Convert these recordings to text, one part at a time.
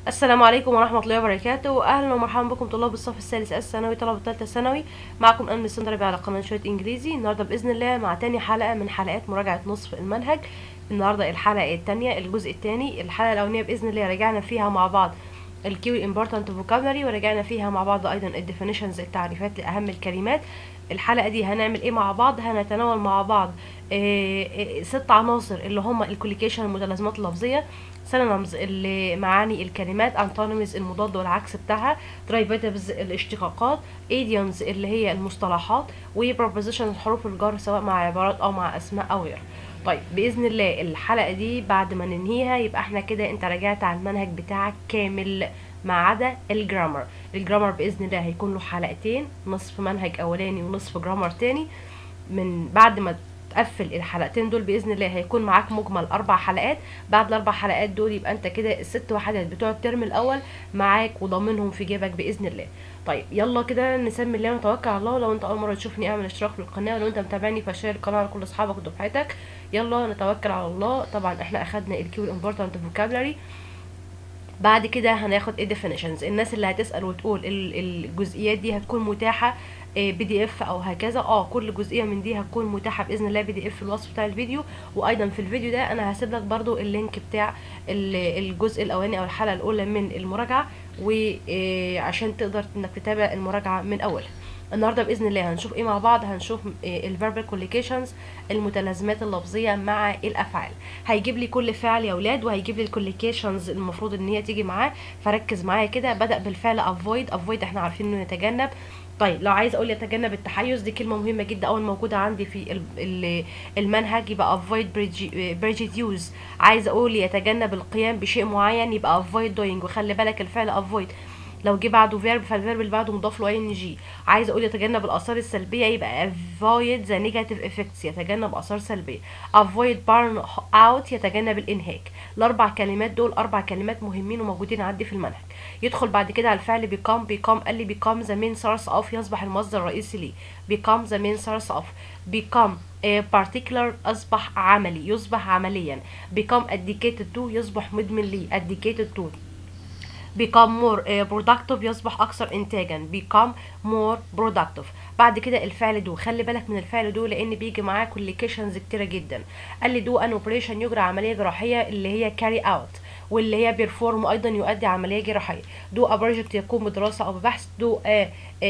السلام عليكم ورحمة الله وبركاته أهلا ومرحبا بكم طلاب الصف الثالث الثانوي طلبة الثالثة ثانوي معكم أمن السندربي على قناة شوية إنجليزي النهاردة بإذن الله مع تاني حلقة من حلقات مراجعة نصف المنهج النهاردة الحلقة التانية الجزء التاني الحلقة الأولانية بإذن الله رجعنا فيها مع بعض الكيو امبورتنت فوكابلري ورجعنا فيها مع بعض أيضا الديفينيشنز التعريفات لأهم الكلمات الحلقة دي هنعمل ايه مع بعض هنتناول مع بعض آه، آه، ست عناصر اللي هما الكوليكيشن المتلازمات اللفظية synonyms اللي معاني الكلمات antonyms المضاد والعكس بتاعها derivatives الاشتقاقات idioms اللي هي المصطلحات و prepositions حروف الجر سواء مع عبارات او مع اسماء او غيرها طيب باذن الله الحلقه دي بعد ما ننهيها يبقى احنا كده انت راجعت على المنهج بتاعك كامل ما عدا الجرامر الجرامر باذن الله هيكون له حلقتين نصف منهج اولاني ونصف جرامر تاني من بعد ما تقفل الحلقتين دول باذن الله هيكون معاك مجمل اربع حلقات بعد الاربع حلقات دول يبقى انت كده الست وحدات بتوع الترم الاول معاك وضامنهم في جيبك باذن الله طيب يلا كده نسمي الله ونتوكل على الله لو انت اول مره تشوفني اعمل اشتراك في القناه ولو انت متابعني فشير القناه على كل اصحابك ودفعتك يلا نتوكل على الله طبعا احنا اخدنا الكيو امبورتنت فوكابلري بعد كده هناخد ايه definitions الناس اللي هتسال وتقول ال- الجزئيات دي هتكون متاحه بي دي اف او هكذا اه كل جزئيه من دي هتكون متاحه باذن الله بي دي اف في الوصف بتاع الفيديو وايضا في الفيديو ده انا هسيب لك برضو اللينك بتاع ال- الجزء الاولاني او الحلقه الاولى من المراجعه وعشان تقدر انك تتابع المراجعه من اولها النهارده باذن الله هنشوف ايه مع بعض هنشوف الفيربال كوليكيشنز المتلازمات اللفظيه مع الافعال هيجيب لي كل فعل يا اولاد وهيجيب لي الكوليكيشنز المفروض ان هي تيجي معاه فركز معايا كده بدا بالفعل افويد افويد احنا عارفين انه يتجنب طيب لو عايز اقول يتجنب التحيز دي كلمه مهمه جدا اول موجوده عندي في ال- ال- المنهج يبقى avoid prejudice عايز اقول يتجنب القيام بشيء معين يبقى avoid doing وخلي بالك الفعل avoid لو جه بعده فيرب فالفيرب اللي بعده مضاف له ان جي عايز اقول يتجنب الاثار السلبيه يبقى avoid the negative effects يتجنب اثار سلبيه avoid burn out يتجنب الانهاك الاربع كلمات دول اربع كلمات مهمين وموجودين عندي في المنهج يدخل بعد كده على الفعل become become قال لي become the main source of يصبح المصدر الرئيسي ليه become the main source of become آه، particular أصبح عملي يصبح عمليا become dedicated to يصبح مدمن ليه dedicated to become more uh, productive يصبح أكثر إنتاجا become more productive بعد كده الفعل دو خلي بالك من الفعل دو لأن بيجي معاه collocations كتيرة جدا قال لي دو an operation يجرى عملية جراحية اللي هي carry out واللي هي بيرفورم ايضا يؤدي عمليه جراحيه دو ا بروجكت يقوم بدراسه او ببحث دو ا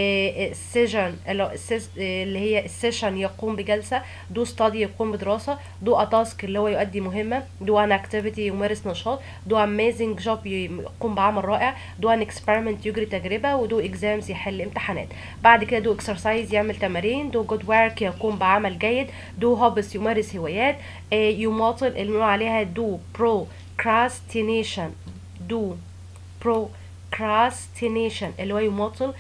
سيجن اللي هي السيشن يقوم بجلسه دو ستادي يقوم بدراسه دو ا تاسك اللي هو يؤدي مهمه دو ان اكتيفيتي يمارس نشاط دو اميزنج جوب يقوم بعمل رائع دو ان اكسبيرمنت يجري تجربه ودو اكزامز يحل امتحانات بعد كده دو اكسرسايز يعمل تمارين دو جود ورك يقوم بعمل جيد دو هوبس يمارس هوايات آه، يماطل اللي بنقول عليها دو برو procrastination do procrastination اللي هو يماطل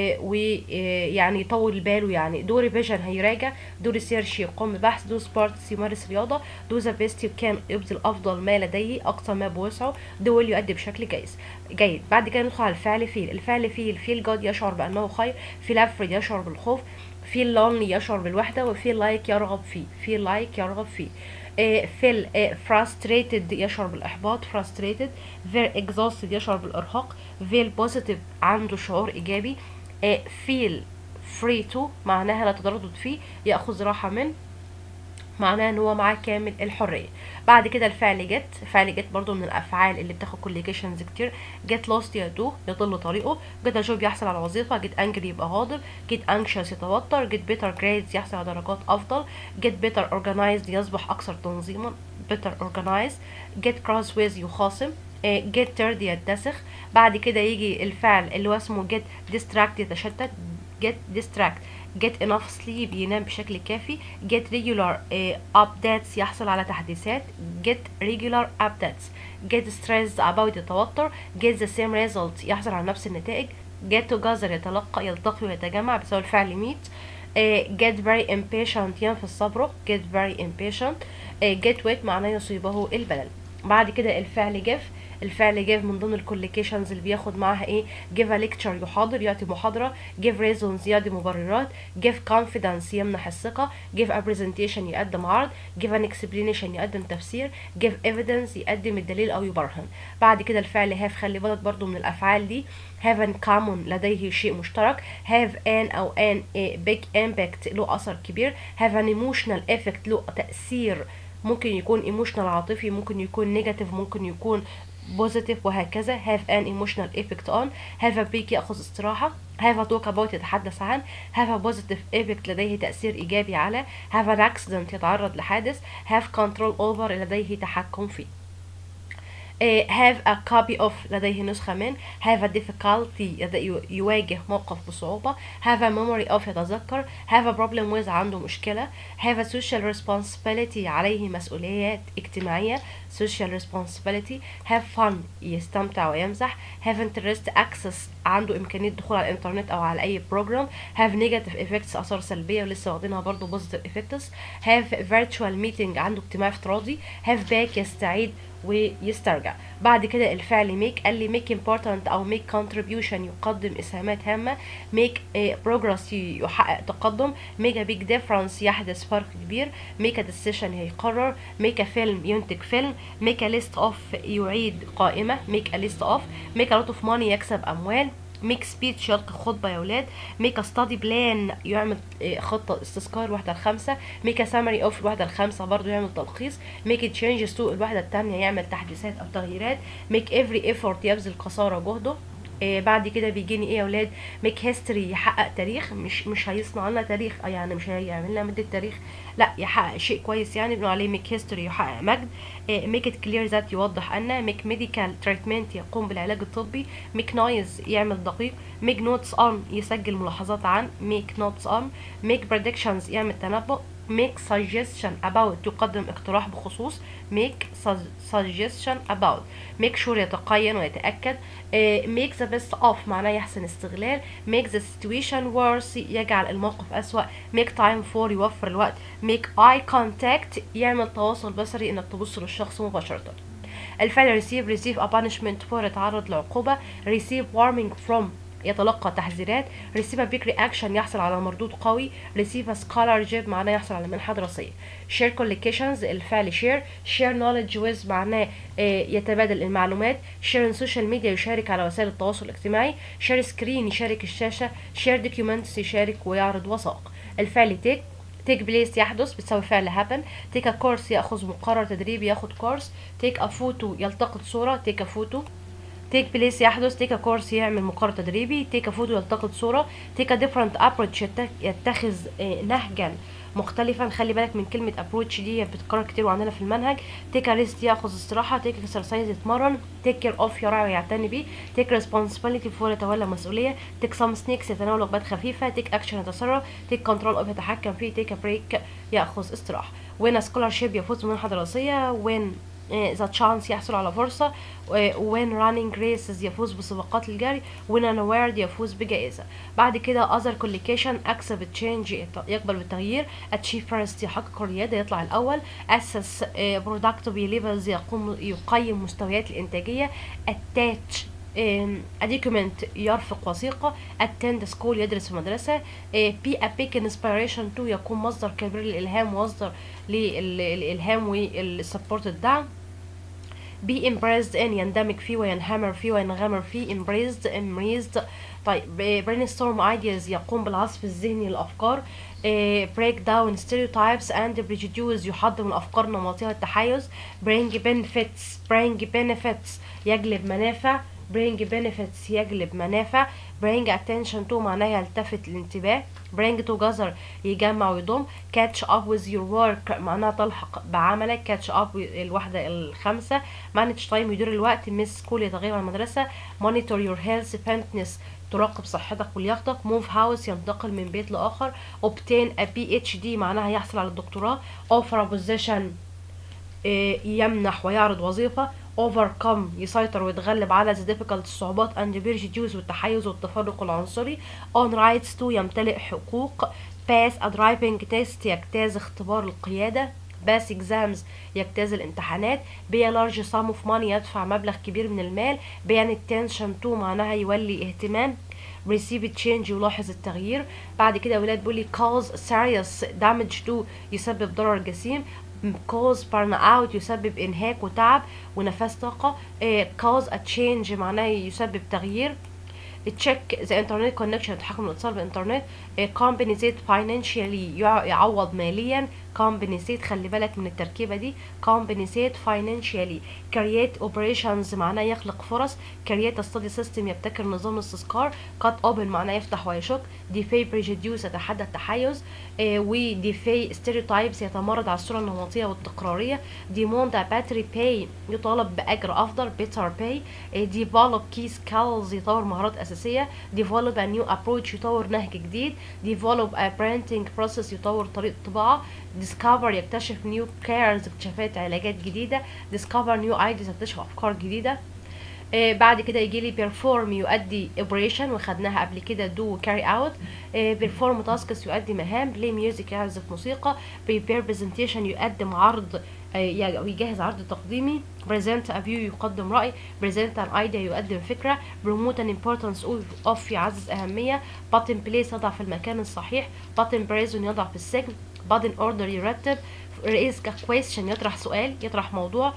ويعني يطول باله يعني دو ريفيجن هيراجع دو ريسيرش يقوم ببحث دو سبورتس يمارس رياضه دو ذا بيست كان يبذل افضل ما لديه اقصى ما بوسعه دو will يؤدي بشكل جيد جيد بعد كده ندخل على الفعل فيل الفعل فيل فيل جاد يشعر بانه خير فيل افريد يشعر بالخوف فيل لونلي يشعر بالوحده وفيل لايك يرغب فيه فيل لايك يرغب فيه فيل frustrated يشعر بالإحباط frustrated very exhausted يشعر بالإرهاق feel positive عنده شعور إيجابي آه، feel free to معناها لا تردد فيه يأخذ راحة من معناها ان هو معاه كامل الحريه بعد كده الفعل جت فعل جت برضو من الافعال اللي بتاخد كوليكيشنز كتير جت لوست يدوه يضل طريقه جت جوب يحصل على وظيفه جت انجري يبقى غاضب جت انكشس يتوتر جت بيتر جريدز يحصل على درجات افضل جت بيتر اورجنايزد يصبح اكثر تنظيما بيتر اورجنايز جت كروس ويز يخاصم جيت تيرد يتسخ بعد كده يجي الفعل اللي هو اسمه جيت ديستراكت يتشتت جيت ديستراكت get enough sleep ينام بشكل كافي get regular uh, updates يحصل على تحديثات get regular updates get stressed about يتوتر get the same result يحصل على نفس النتائج get together يتلقى يلتقي ويتجمع بسبب الفعل meet uh, get very impatient ينفذ صبره get very impatient uh, get wet معناه يصيبه البلل بعد كده الفعل جف الفعل give من ضمن الكوليكيشنز اللي بياخد معاها ايه give a lecture يحاضر يعطي محاضرة give reasons يعطي مبررات give confidence يمنح الثقة give a presentation يقدم عرض give an explanation يقدم تفسير give evidence يقدم الدليل او يبرهن بعد كده الفعل have خلي بالك برضو من الافعال دي have in common لديه شيء مشترك have an او an a big impact له اثر كبير have an emotional effect له تأثير ممكن يكون emotional عاطفي ممكن يكون negative ممكن يكون positive وهكذا have an emotional effect on have a break يأخذ استراحة have a talk about يتحدث عن have a positive effect لديه تأثير إيجابي على have an accident يتعرض لحادث have control over لديه تحكم فيه آه، have a copy of لديه نسخة من have a difficulty يد- يواجه موقف بصعوبة have a memory of يتذكر have a problem with عنده مشكلة have a social responsibility عليه مسؤوليات اجتماعية social responsibility have fun يستمتع ويمزح have interest access عنده إمكانية دخول على الإنترنت أو على أي بروجرام have negative effects آثار سلبية ولسه واخدينها برضه positive effects have virtual meeting عنده اجتماع افتراضي have back يستعيد ويسترجع بعد كده الفعل make قال لي make important او make contribution يقدم اسهامات هامه make a progress يحقق تقدم make a big difference يحدث فرق كبير make a decision يقرر make a film ينتج فيلم make a list of يعيد قائمه make a list of make a lot of money يكسب اموال ميك سبيتش يلقي خطبة يا ولاد ميك ستادي بلان يعمل آه، خطة استذكار الوحدة الخامسة ميك سامري اوف الوحدة الخامسة برضو يعمل تلخيص ميك تشينجز تو الوحدة التانية يعمل تحديثات او تغييرات ميك افري ايفورت يبذل قصارى جهده آه، بعد كده بيجيني ايه يا ولاد ميك هيستوري يحقق تاريخ مش مش هيصنع لنا تاريخ آه، يعني مش هيعمل لنا مدة تاريخ لا يحقق شيء كويس يعني بنقول عليه ميك هيستوري يحقق مجد ميك ات كلير ذات يوضح ان ميك ميديكال تريتمنت يقوم بالعلاج الطبي ميك نويز يعمل دقيق ميك نوتس اون يسجل ملاحظات عن ميك نوتس اون ميك بريدكشنز يعمل تنبؤ make suggestion about يقدم اقتراح بخصوص make su- suggestion about make sure يتقين ويتأكد آه، make the best of معناه يحسن استغلال make the situation worse يجعل الموقف أسوأ make time for يوفر الوقت make eye contact يعمل تواصل بصري انك تبص للشخص مباشرة الفعل receive receive a punishment for يتعرض لعقوبة receive warning from يتلقى تحذيرات receive a big reaction يحصل على مردود قوي receive a scholarship معناه يحصل على منحة دراسية share collocations الفعل share share knowledge with معناه آه، يتبادل المعلومات share in social media يشارك على وسائل التواصل الاجتماعي share screen يشارك الشاشة share documents يشارك ويعرض وثائق الفعل take take place يحدث بتساوي فعل happen take a course يأخذ مقرر تدريبي ياخد كورس take a photo يلتقط صورة take a photo take place يحدث take a course يعمل مقرر تدريبي take a photo يلتقط صورة take a different approach يتك- يتخذ آه، نهجا مختلفا خلي بالك من كلمة approach دي بتتكرر كتير وعندنا في المنهج take a rest ياخذ استراحة take exercise يتمرن take care of يراعي ويعتني بيه take responsibility for يتولى مسؤولية take some snacks يتناول وجبات خفيفة take action يتصرف take control of يتحكم فيه take a break ياخذ استراحة when a scholarship يفوز بمنحة دراسية when ذا تشانس يحصل على فرصة وين رانينج ريسز يفوز بسباقات الجري وين ان award يفوز بجائزة بعد كده other collocation accept change يقبل بالتغيير achieve first يحقق الريادة يطلع الأول assess آه، productive levels يقوم يقيم مستويات الإنتاجية attach آم، a document يرفق وثيقة attend school يدرس في مدرسة آه، be a big inspiration to يكون مصدر كبير للإلهام ومصدر للإلهام والسبورت الدعم be impressed in يندمج فيه وينهمر فيه وينغمر فيه embraced embraced طيب brainstorm ideas يقوم بالعصف الذهني للأفكار آه، break down stereotypes and prejudice يحضم الأفكار النمطية والتحيز bring benefits bring benefits يجلب منافع bring benefits يجلب منافع bring attention to معناه يلتفت الانتباه bring together يجمع ويضم catch up with your work معناها تلحق بعملك catch up الوحدة الخامسة manage time يدير الوقت miss school يتغير عن المدرسة monitor your health fitness تراقب صحتك ولياقتك move house ينتقل من بيت لآخر obtain a PhD معناها يحصل على الدكتوراه offer a position آه، يمنح ويعرض وظيفة overcome يسيطر ويتغلب على the difficult الصعوبات and prejudice والتحيز والتفرق العنصري on rights to يمتلئ حقوق pass a driving test يجتاز اختبار القيادة pass exams يجتاز الامتحانات pay a large sum of money يدفع مبلغ كبير من المال pay attention to معناها يولي اهتمام receive change يلاحظ التغيير بعد كده ولاد بيقول لي cause serious damage to يسبب ضرر جسيم cause burn out يسبب انهاك وتعب ونفاس طاقة إيه cause a change معناه يسبب تغيير تشيك ذا انترنت كونكشن تحكم الاتصال بالانترنت كومبنسيت فاينانشالي يعوض ماليا كومبنسيت خلي بالك من التركيبه دي كومبنسيت فاينانشالي كرييت اوبريشنز معناه يخلق فرص كرييت ستادي سيستم يبتكر نظام استذكار كات اوبن معناه يفتح ويشك ديفي بريجيديوس يتحدى التحيز وديفي ستيريوتايبس يتمرد على الصوره النمطيه والتكراريه ديموند باتري باي يطالب باجر افضل بيتر باي ديفلوب كي سكيلز يطور مهارات اساسيه ديفلوب ا نيو ابروتش يطور نهج جديد ديفلوب ا برينتنج بروسيس يطور طريقه طباعه ديسكفر يكتشف نيو كيرز اكتشافات علاجات جديده ديسكفر نيو ايديز يكتشف افكار جديده آه بعد كده يجي لي بيرفورم يؤدي اوبريشن وخدناها قبل كده دو كاري اوت بيرفورم تاسكس يؤدي مهام بلاي ميوزك يعزف موسيقى بريبير برزنتيشن يقدم عرض آه او يجهز عرض تقديمي بريزنت ا فيو يقدم راي بريزنت ان ايديا يقدم فكره بروموت ان امبورتانس اوف يعزز اهميه باتن بليس يضع في المكان الصحيح باتن بريزون يضع في السجن بادن اوردر يرتب ريز كويستشن يطرح سؤال يطرح موضوع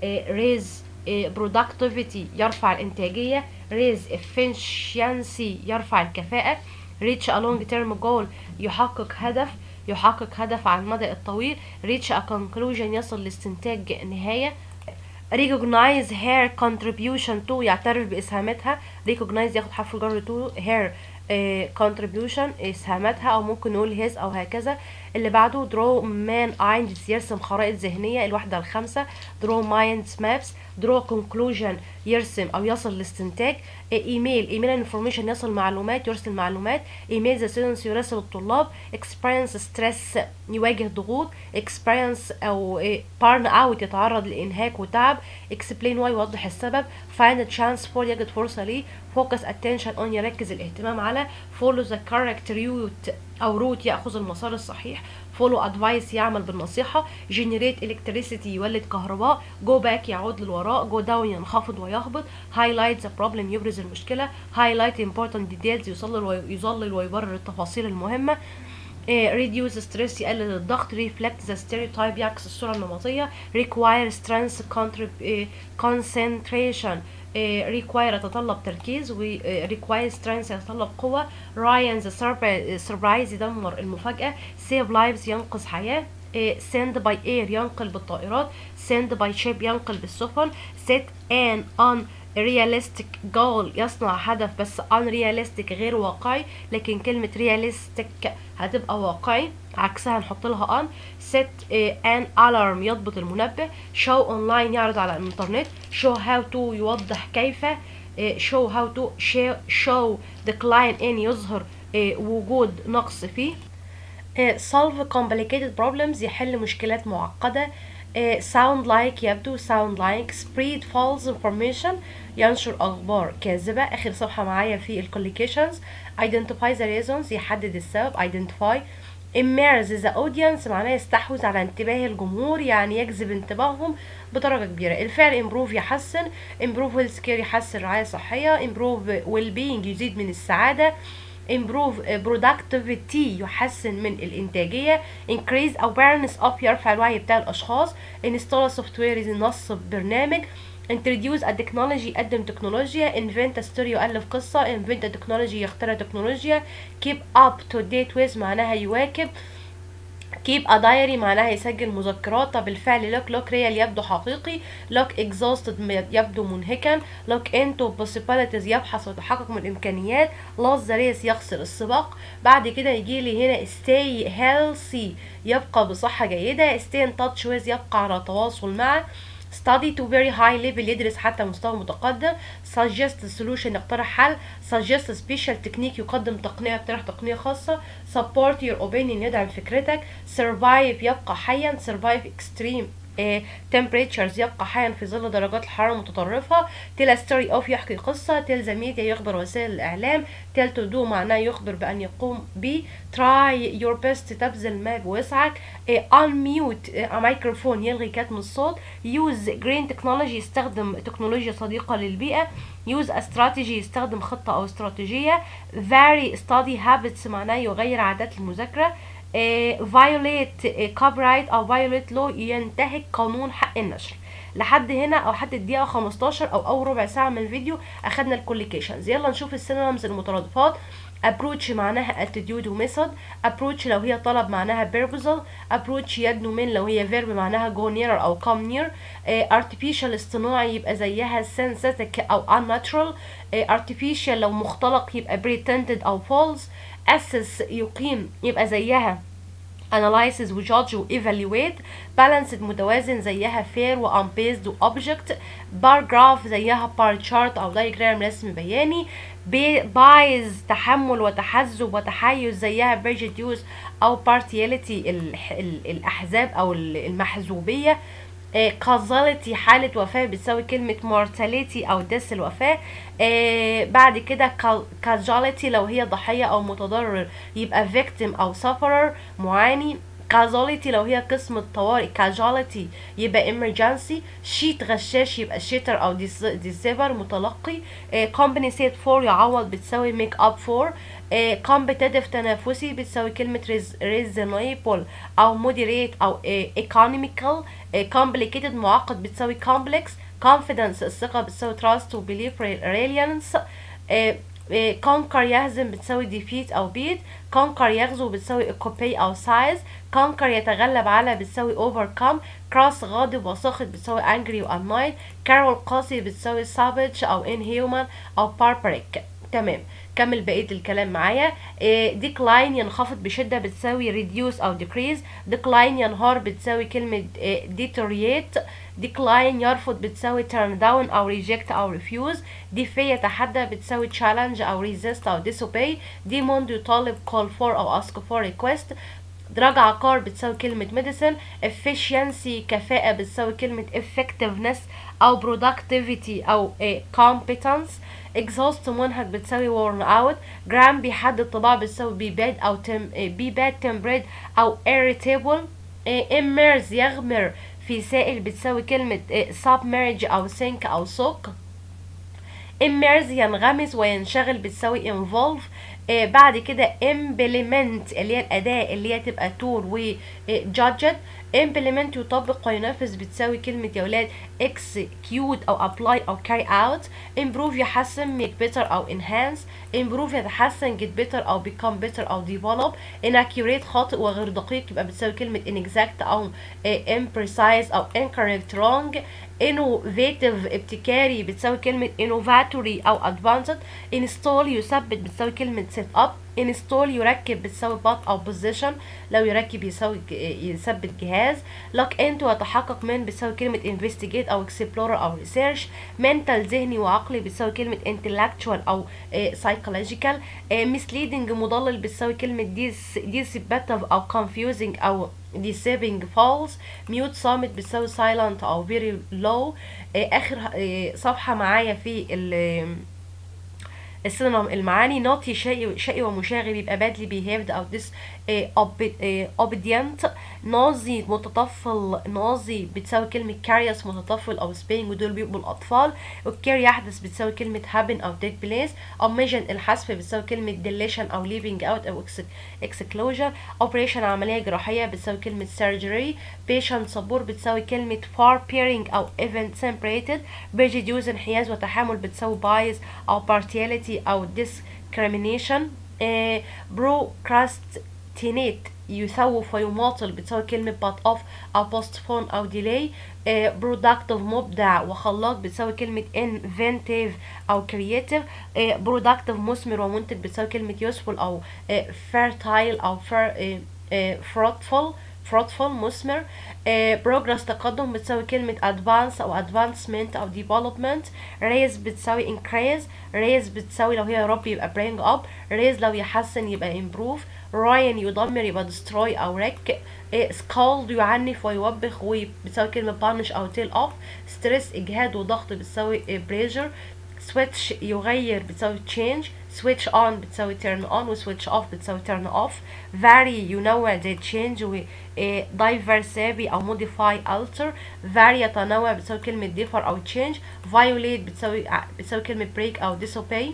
ريز برودكتيفيتي يرفع الانتاجيه ريز efficiency يرفع الكفاءه reach a long term goal يحقق هدف يحقق هدف على المدى الطويل reach a conclusion يصل لاستنتاج نهايه recognize her contribution to يعترف بإسهاماتها recognize ياخد حرف الجر to her contribution إسهاماتها أو ممكن نقول his أو هكذا اللي بعده draw man eyes يرسم خرائط ذهنية الواحدة الخامسة draw minds maps draw conclusion يرسم أو يصل لاستنتاج ايميل ايميل انفورميشن يصل معلومات يرسل معلومات ايميل ذا students يراسل الطلاب experience stress يواجه ضغوط experience او burn out يتعرض لانهاك وتعب explain why يوضح السبب find a chance for يجد فرصة ليه focus attention on يركز الاهتمام على follow the correct route او روت ياخذ المسار الصحيح فولو ادفايس يعمل بالنصيحه جنريت الكتريسيتي يولد كهرباء جو باك يعود للوراء جو داون ينخفض ويهبط هايلايت ذا بروبلم يبرز المشكله هايلايت امبورتنت ديتيلز يظلل يظلل ويبرر التفاصيل المهمه ريديوس ستريس يقلل الضغط ريفلكت ذا ستيريوتايب يعكس الصوره النمطيه ريكواير سترينث كونسنتريشن ريكواير يتطلب تركيز و ريكواير سترينث يتطلب قوة رايان ذا سربرايز يدمر المفاجأة سيف لايفز ينقذ حياة سند باي اير ينقل بالطائرات سند باي شيب ينقل بالسفن سيت ان ان رياليستيك جول يصنع هدف بس unrealistic غير واقعي لكن كلمة realistic هتبقى واقعي عكسها نحط لها on set an alarm يضبط المنبه show online يعرض على الانترنت show how to يوضح كيف show how to show decline in يظهر وجود نقص فيه solve complicated problems يحل مشكلات معقدة sound like يبدو sound like spread false information ينشر أخبار كاذبة آخر صفحة معايا في الكوليكيشنز identify the reasons يحدد السبب identify immerse the audience معناه يستحوذ على انتباه الجمهور يعني يجذب انتباههم بدرجة كبيرة الفعل improve يحسن improve health care يحسن رعاية صحية improve well being يزيد من السعادة improve productivity يحسن من الإنتاجية increase awareness of يرفع الوعي بتاع الأشخاص install software ينصب برنامج introduce a technology يقدم تكنولوجيا invent a story يؤلف قصة invent a technology يخترع تكنولوجيا keep up to date with معناها يواكب keep a diary معناها يسجل مذكرات طب الفعل look look real يبدو حقيقي look exhausted يبدو منهكا look into possibilities يبحث ويتحقق من الإمكانيات lose the race يخسر السباق بعد كده يجي لي هنا stay healthy يبقى بصحة جيدة stay in touch with يبقى على تواصل مع study to very high level يدرس حتى مستوى متقدم suggest solution يقترح حل suggest special technique يقدم تقنية يقترح تقنية خاصة support your opinion يدعم فكرتك survive يبقى حيا survive extreme آه، temperatures يبقى حيا في ظل درجات الحرارة المتطرفة tell a story of يحكي قصة tell the media يخبر وسائل الإعلام tell to do معناه يخبر بأن يقوم ب try your best تبذل ما بوسعك آه، unmute آه، ميكروفون يلغي كتم الصوت use green technology يستخدم تكنولوجيا صديقة للبيئة use a strategy يستخدم خطة أو استراتيجية vary study habits معناه يغير عادات المذاكرة آه، violate آه، copyright أو violate law ينتهك قانون حق النشر لحد هنا او حد الدقيقه 15 او اول ربع ساعه من الفيديو اخدنا الكوليكيشنز يلا نشوف السينونيمز المترادفات approach معناها attitude وميثود approach لو هي طلب معناها proposal approach يدنو من لو هي verb معناها go nearer او come near آه، artificial اصطناعي يبقى زيها synthetic او unnatural آه، artificial لو مختلق يبقى pretended او false assess يقيم يبقى زيها analysis و judge و evaluate balanced متوازن زيها fair و unbased و object bar graph زيها bar chart أو diagram رسم بياني بي- bias تحمل وتحزب وتحيز زيها prejudice أو partiality الح- ال- الأحزاب أو ال- المحزوبية آه، causality حالة وفاة بتساوي كلمة mortality أو death الوفاة آه، بعد كده ca- casualty لو هي ضحية أو متضرر يبقى victim أو sufferer معاني casualty لو هي قسم الطوارئ casualty يبقى emergency sheet غشاش يبقى shitter أو dis- deceiver متلقي آه، compensate for يعوض بتساوي make up for آه، competitive تنافسي بتساوي كلمة res- reasonable أو moderate أو آه، economical آه، complicated معقد بتساوي complex confidence الثقة بتساوي trust و belief reliance آه، آه، conquer يهزم بتساوي defeat أو beat conquer يغزو بتساوي occupy أو size conquer يتغلب على بتساوي overcome cross غاضب وساخط بتساوي angry و annoyed carol قاسي بتساوي savage أو inhuman أو barbaric تمام كمل بقية الكلام معايا إيه decline ينخفض بشدة بتساوي reduce أو decrease decline ينهار بتساوي كلمة إيه deteriorate decline يرفض بتساوي turn down أو reject أو refuse defy يتحدى بتساوي challenge أو resist أو disobey demand يطالب call for أو ask for request دراج عقار بتساوي كلمة medicine efficiency كفاءة بتساوي كلمة effectiveness أو productivity أو إيه competence exhaust منهك بتساوي worn out جرام بيحدد طباع بتساوي be bad أو tem, be bad tempered أو irritable إيه immerse يغمر في سائل بتساوي كلمة إيه submerge أو sink أو soak immerse ينغمس وينشغل بتساوي involve آه بعد كده implement اللي هي الأداة اللي هي تبقى tool و judged implement يطبق وينفذ بتساوي كلمة يا ولاد execute أو apply أو carry out improve يحسن make better أو enhance improve يتحسن get better أو become better أو develop inaccurate خاطئ وغير دقيق يبقى بتساوي كلمة inexact أو آه imprecise أو incorrect wrong innovative ابتكاري بتساوي كلمة innovatory أو advanced install يثبت بتساوي كلمة set up install يركب بتساوي but أو position لو يركب يساوي يثبت جهاز lock into يتحقق من بتساوي كلمة investigate أو explorer أو research mental ذهني وعقلي بتساوي كلمة intellectual أو psychological misleading مضلل بتساوي كلمة deceptive أو confusing أو deceiving false mute صامت بتساوي silent أو very low آخر صفحة معايا في ال السينونيم المعاني ناطي شقي شقي ومشاغب يبقى badly behaved او dis obedient ناظي متطفل ناظي بتساوي كلمة curious متطفل او spaying ودول بيبقوا الأطفال والكير يحدث بتساوي كلمة happen أو take place omission الحذف بتساوي كلمة deletion أو leaving out أو exclusion operation عملية جراحية بتساوي كلمة surgery patient صبور بتساوي كلمة far peering أو event separated prejudice انحياز وتحامل بتساوي bias أو partiality أو discrimination آه procrastinate يثوف ويماطل بتساوي كلمة but off أو postpone أو delay آه productive مبدع وخلاق بتساوي كلمة inventive أو creative آه productive مثمر ومنتج بتساوي كلمة useful أو آه fertile أو fer, fruitful fruitful مثمر progress تقدم بتساوي كلمة advance أو advancement أو development raise بتساوي increase raise بتساوي لو هي رب يبقى bring up raise لو يحسن يبقى improve راين يدمر يبقى destroy أو wreck إيه scold يعنف ويوبخ وبتساوي كلمة punish أو tell off stress إجهاد وضغط بتساوي إيه pressure switch يغير بتساوي change switch on بتساوي turn on و switch off بتساوي turn off vary ينوع زي change و إيه diversity أو modify alter vary يتنوع بتساوي كلمة differ أو change violate بتساوي بتساوي كلمة break أو disobey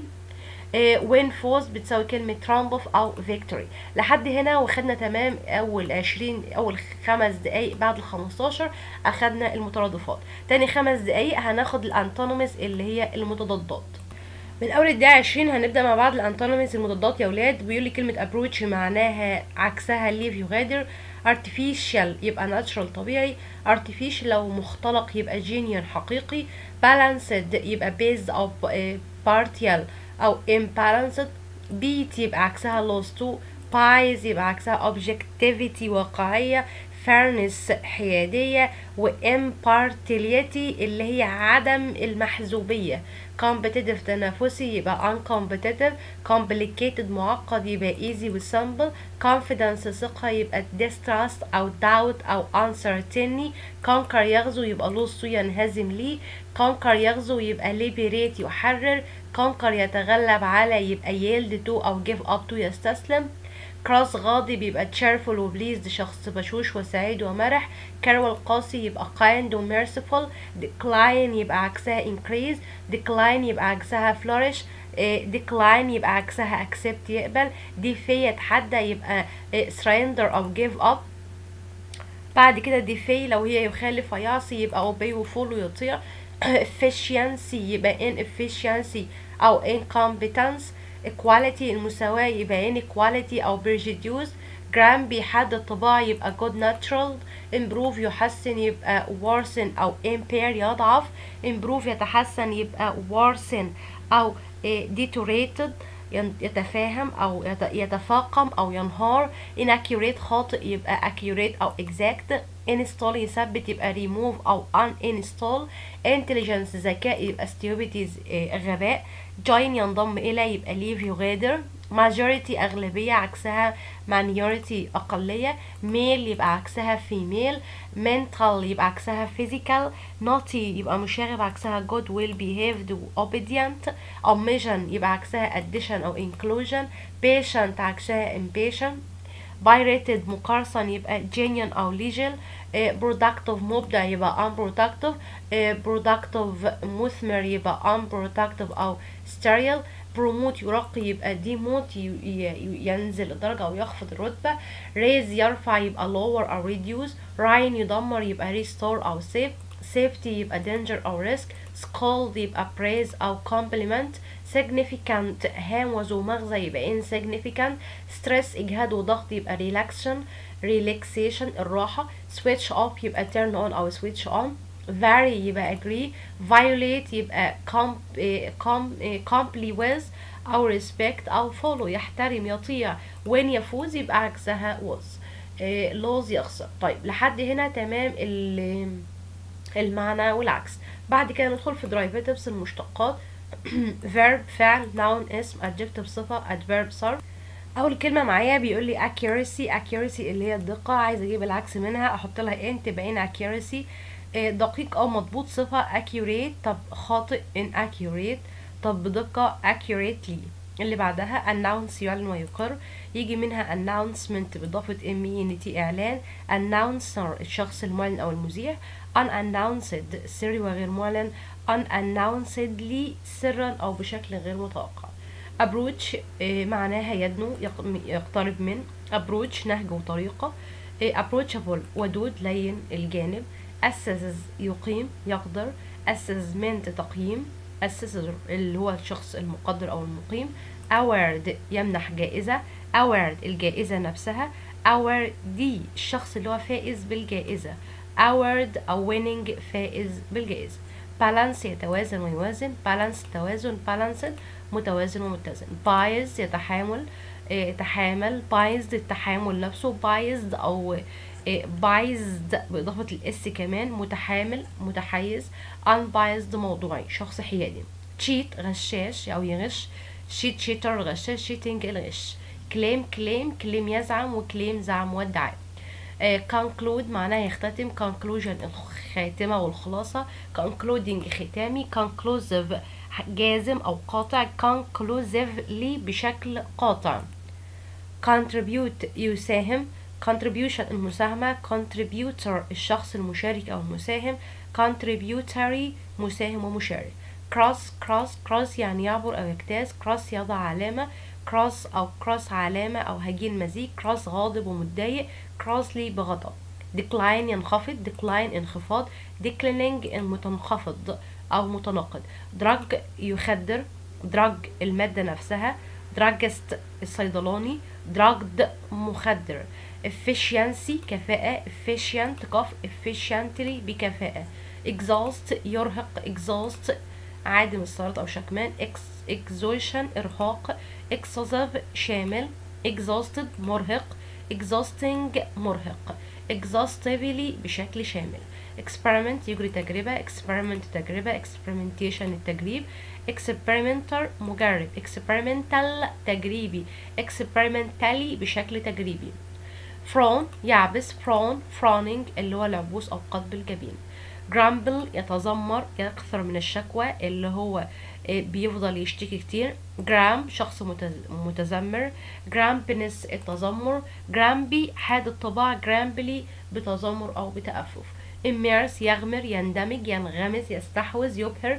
وين فوز بتساوي كلمة ترامبوف أو فيكتوري لحد هنا واخدنا تمام أول عشرين أول خمس دقايق بعد الخمستاشر أخدنا المترادفات تاني خمس دقايق هناخد الأنتونيمز اللي هي المتضادات من أول الدقيقة عشرين هنبدأ مع بعض الأنتونيمز المضادات يا ولاد بيقول لي كلمة approach معناها عكسها leave يغادر artificial يبقى natural طبيعي artificial لو مختلق يبقى genuine حقيقي balanced يبقى based أو partial أو imbalanced beat يبقى عكسها lost to pies يبقى عكسها objectivity واقعية fairness حيادية و impartiality اللي هي عدم المحزوبية competitive تنافسي يبقى uncompetitive complicated معقد يبقى easy و simple confidence ثقة يبقى distrust أو doubt أو uncertainty conquer يغزو يبقى lose to ينهزم ليه conquer يغزو يبقى liberate يحرر conquer يتغلب على يبقى yield to أو give up to يستسلم كراس غاضب يبقى cheerful و pleased شخص بشوش وسعيد ومرح كارول قاسي يبقى kind و merciful decline يبقى عكسها increase decline يبقى عكسها flourish decline يبقى عكسها accept يقبل defy يتحدى يبقى surrender أو give up بعد كده defy لو هي يخالف ويعصي يبقى obey وفول ويطيع efficiency يبقى inefficiency أو incompetence equality المساواة يبقى inequality أو prejudice جرام بيحدد طباع يبقى good natural improve يحسن يبقى worsen أو impair يضعف improve يتحسن يبقى worsen أو deteriorated يتفاهم أو يتفاقم أو ينهار inaccurate خاطئ يبقى accurate أو exact install يثبت يبقى remove أو uninstall intelligence ذكاء يبقى stupidity غباء join ينضم إلى يبقى leave يغادر majority أغلبية عكسها minority أقلية male يبقى عكسها female mental يبقى عكسها physical naughty يبقى مشاغب عكسها good well behaved و obedient omission يبقى عكسها addition أو inclusion patient عكسها impatient pirated مقرصن يبقى genuine أو legal productive مبدع يبقى unproductive productive مثمر يبقى unproductive أو sterile بروموت يرقي يبقى ديموت ينزل الدرجة أو يخفض الرتبة ريز يرفع يبقى lower أو reduce راين يدمر يبقى restore أو save safety يبقى danger أو risk scold يبقى praise أو compliment significant هام وذو مغزى يبقى insignificant stress إجهاد وضغط يبقى relaxation relaxation الراحة switch off يبقى turn on أو switch on vary يبقى agree violate يبقى comp, com, comply with أو respect أو follow يحترم يطيع when يفوز يبقى عكسها was lose يخسر طيب لحد هنا تمام المعنى والعكس بعد كده ندخل في derivatives المشتقات verb فعل noun اسم adjective صفة adverb صرف اول كلمه معايا بيقول لي accuracy accuracy اللي هي الدقه عايزه اجيب العكس منها احط لها ان تبقى accuracy دقيق او مضبوط صفه accurate طب خاطئ inaccurate طب بدقه accurately اللي بعدها announce يعلن ويقر يجي منها announcement بإضافة m e إعلان announcer الشخص المعلن أو المذيع unannounced سري وغير معلن unannouncedly سرا أو بشكل غير متوقع approach معناها يدنو يقترب من approach نهج وطريقة approachable ودود لين الجانب assess يقيم يقدر assessment تقييم assessor اللي هو الشخص المقدر أو المقيم award يمنح جائزة award الجائزة نفسها award الشخص اللي هو فائز بالجائزة award أو winning فائز بالجائزة balance يتوازن ويوازن balance توازن balanced متوازن ومتزن bias يتحامل يتحامل biased التحامل نفسه biased أو biased بإضافة الإس كمان متحامل متحيز unbiased موضوعي شخص حيادي cheat غشاش أو يغش cheat cheater غشاش cheating الغش كليم كليم كليم يزعم وكليم زعم وادعاء conclude معناها يختتم conclusion الخاتمة والخلاصة concluding ختامي conclusive جازم أو قاطع conclusively بشكل قاطع contribute يساهم contribution المساهمة contributor الشخص المشارك أو المساهم contributory مساهم ومشارك cross cross cross يعني يعبر أو يجتاز cross يضع علامة cross أو cross علامة أو هجين مزيج cross غاضب ومتضايق crossly بغضب decline ينخفض decline انخفاض declining المتنخفض أو متناقض drug يخدر drug المادة نفسها druggist الصيدلاني drugged مخدر efficiency كفاءة efficient كف efficiently بكفاءة exhaust يرهق exhaust عادم السرط أو شكمان Ex exhaustion إرهاق excessive شامل exhausted مرهق exhausting مرهق exhaustively بشكل شامل experiment يجري تجربة experiment تجربة experimentation التجريب experimenter مجرب experimental تجريبي experimentally بشكل تجريبي frown يعبس frown frowning اللي هو العبوس أو قطب الجبين grumble يتذمر يكثر من الشكوى اللي هو بيفضل يشتكي كتير جرام شخص متذمر جرامبنس التذمر جرامبي حاد الطباع جرامبلي بتذمر أو بتأفف immerse يغمر يندمج ينغمس يستحوذ يبهر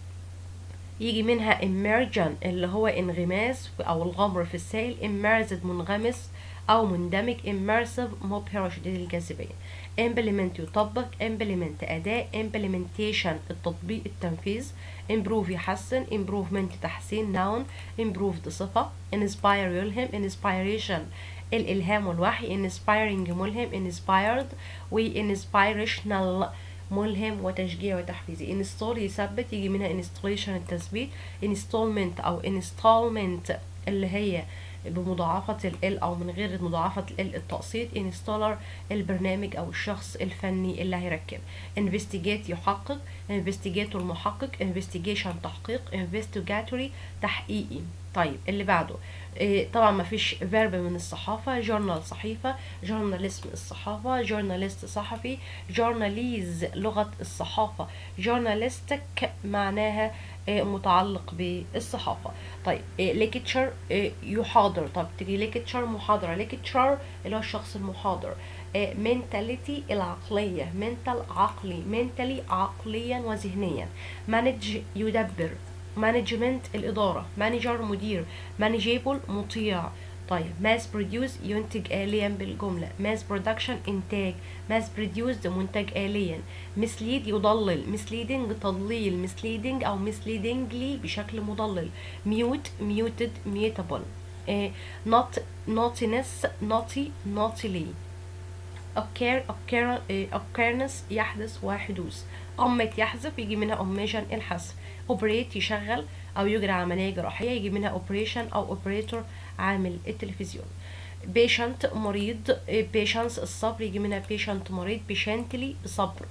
يجي منها immersion اللي هو انغماس أو الغمر في السائل immersed منغمس أو مندمج immersive مبهر وشديد الجاذبية implement يطبق implement أداة implementation التطبيق التنفيذ improve يحسن improvement تحسين noun improved صفة inspire يلهم inspiration الإلهام والوحي inspiring ملهم inspired و inspirational ملهم وتشجيع وتحفيزي install يثبت يجي منها installation التثبيت installment أو installment اللي هي بمضاعفة ال أو من غير مضاعفة ال التقسيط انستولر البرنامج أو الشخص الفني اللي هيركب investigate يحقق investigator محقق investigation تحقيق investigatory تحقيقي طيب اللي بعده إيه طبعا ما فيش فيرب من الصحافة جورنال صحيفة جورناليزم الصحافة جورناليست صحفي جورناليز لغة الصحافة جورناليستك معناها إيه متعلق بالصحافة طيب إيه ليكتشر يحاضر طب تيجي ليكتشر محاضرة ليكتشر اللي هو الشخص المحاضر منتاليتي العقلية منتال عقلي منتالي عقليا وذهنيا مانج يدبر مانجمنت الإدارة مانجر مدير مانجيبل مطيع طيب ماس بروديوس ينتج آليا بالجملة ماس برودكشن إنتاج ماس بروديوسد منتج آليا مسليد يضلل مسليدنج تضليل مسليدنج أو مسليدنجلي بشكل مضلل ميوت ميوتد ميوتابل نوت نوتينس نوتي نوتيلي occur occur occurrence يحدث وحدوث أمت يحذف يجي منها omission الحذف operate يشغل أو يجري عملية جراحية يجي منها operation أو operator عامل التلفزيون patient مريض patience الصبر يجي منها patient مريض patiently بصبر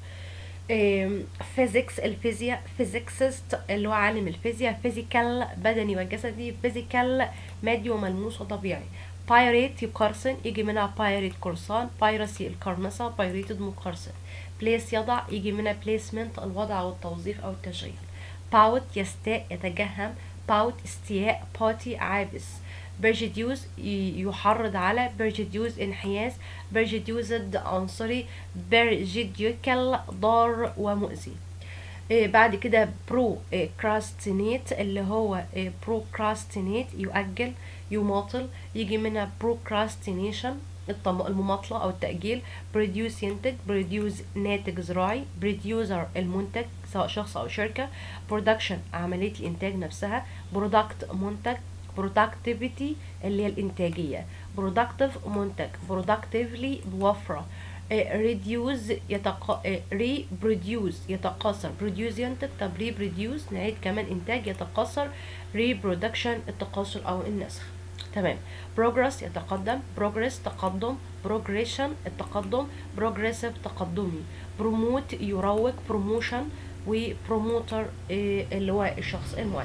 فيزيكس الفيزياء فيزيكسست اللي هو عالم الفيزياء فيزيكال بدني وجسدي فيزيكال مادي وملموس وطبيعي بايريت يقرصن يجي منها بايريت قرصان بايرسي القرنصة بايريتد مقرصن بليس يضع يجي منها بليسمنت الوضع والتوظيف أو التشغيل باوت يستاء يتجهم باوت استياء باتي عابس برجديوز يحرض على برجديوز انحياز برجديوزد عنصري برجديوكال ضار ومؤذي إيه بعد كده برو إيه كراستينيت اللي هو إيه بروكراستينيت يؤجل يماطل يجي منها بروكراستينيشن المماطلة أو التأجيل بروديوس ينتج بروديوس ناتج زراعي بروديوسر المنتج سواء شخص أو شركة برودكشن عملية الإنتاج نفسها برودكت منتج productivity اللي هي الإنتاجية productive منتج productively بوفرة reduce يتق... reproduce يتقاصر produce ينتج طب reproduce نعيد كمان إنتاج يتقاصر reproduction التقاصر أو النسخ تمام progress يتقدم progress تقدم progression التقدم progressive تقدمي promote يروج promotion وبروموتر اللي هو الشخص المعين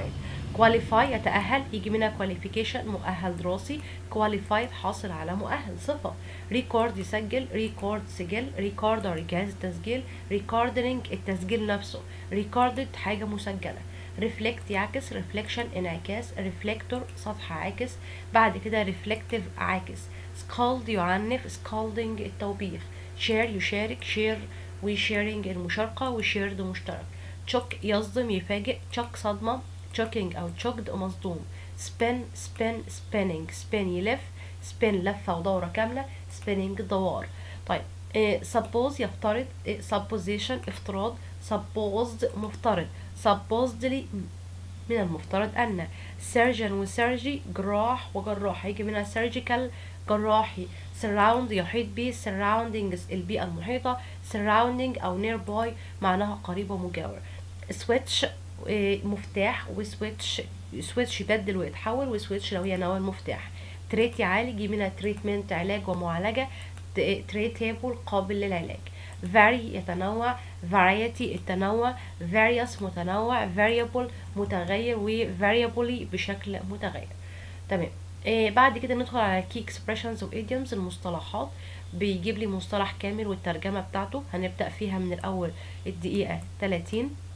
qualify يتأهل يجي منها qualification مؤهل دراسي qualified حاصل على مؤهل صفة record يسجل record سجل recorder جهاز التسجيل recording التسجيل نفسه recorded حاجة مسجلة reflect يعكس reflection انعكاس reflector سطح عاكس بعد كده reflective عاكس scald يعنف scalding التوبيخ share يشارك share وشيرنج المشاركة وشيرد مشترك تشوك يصدم يفاجئ تشوك صدمة تشوكينج أو تشوكد مصدوم سبين سبين سبيننج سبين يلف سبين لفة ودورة كاملة سبيننج دوار طيب إيه suppose يفترض إيه supposition افتراض supposed مفترض supposedly من المفترض أن surgeon وسيرجي جراح وجراح هيجي منها surgical جراحي surround يحيط به surroundings البيئة المحيطة surrounding أو nearby معناها قريب ومجاور switch مفتاح وسويتش سويتش يبدل ويتحول وسويتش لو هي نوع المفتاح تريت يعالج منها تريتمنت علاج ومعالجة تريتابل قابل للعلاج vary يتنوع variety التنوع various متنوع variable متغير و variably بشكل متغير تمام آه بعد كده ندخل على key expressions و idioms المصطلحات بيجيب لي مصطلح كامل والترجمة بتاعته هنبدأ فيها من الأول الدقيقة 30